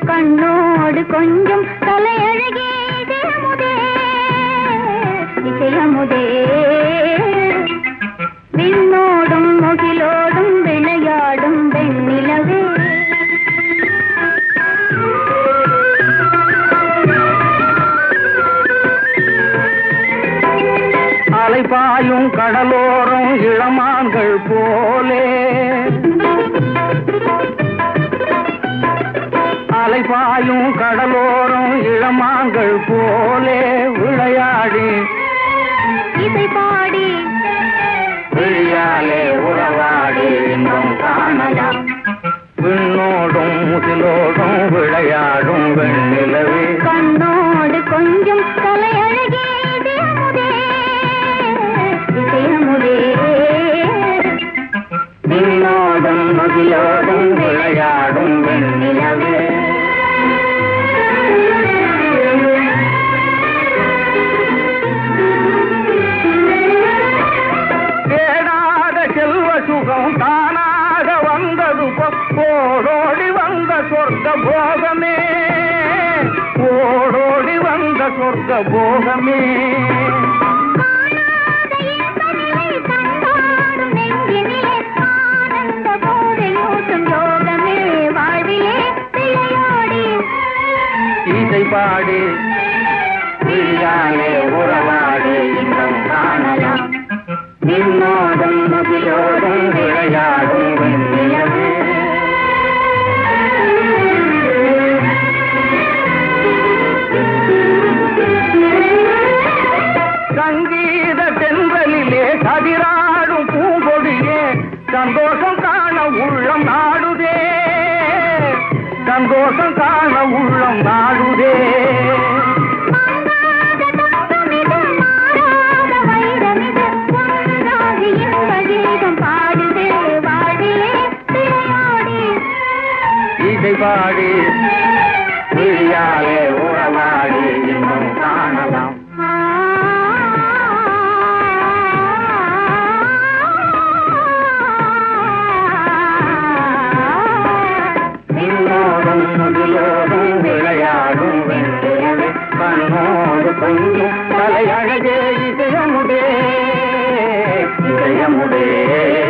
கண்ணோடு கொஞ்சம் தலையழகே இதயமுதே இசையமுதே விண்ணோடும் முகிலோடும் விளையாடும் வெண்ணிலவே அலைபாயும் கடலோரம் இளமான்கள் போலே அலைபாயும் கடலோரம் இளமான்கள் போலே விளையாடி இசை பாடி விழியாலே உறவாடி இன்பம் காணலாம் விண்ணோடும் முகிலோடும் விளையாடும் வெண்ணிலவே கண்ணோடு கொஞ்சம் தலையழகே இதயமுதே இதயமுதே விண்ணோடும் முகிலோடும் விளையாடும் வெண்ணிலவே தேடாத செல்வ சுகம் தானாக வந்தது ஓடோடி வந்த சொர்க்க போகமே ஓடோடி வந்த சொர்க்க போகமே காணாத இன்பநிலை கண்டாடும் நெஞ்சினிலே ஆனந்த போதையூட்டும் யோகமே வாழ்விலே விளையாடி இசை பாடி விழியாலே உறவாடி இன்பம் காணலாம் நின்னோடும் முகிலோடும் விளையாடும் வெண்ணிலவே சங்கீத தென்றலிலே கதிராடும் பூங்கொடியே சந்தோஷம் காண உள்ளம் நாடுதே சந்தோஷம் காண உள்ளம் நாடுதே மாறாத தங்கமிது மாறாத வைரமிது ஒன்றாகி இன்ப கீதம் பாடுதே வாழ்விலே விளையாடி இசை பாடி விழியாலே உறவாடி இன்னும் காணலாம் நின்னோடும் முகிலோடும் விளையாடும் வெண்ணிலவே கண்ணோடு கொஞ்சம் தலையழகே இசையமுதே இசையமுதே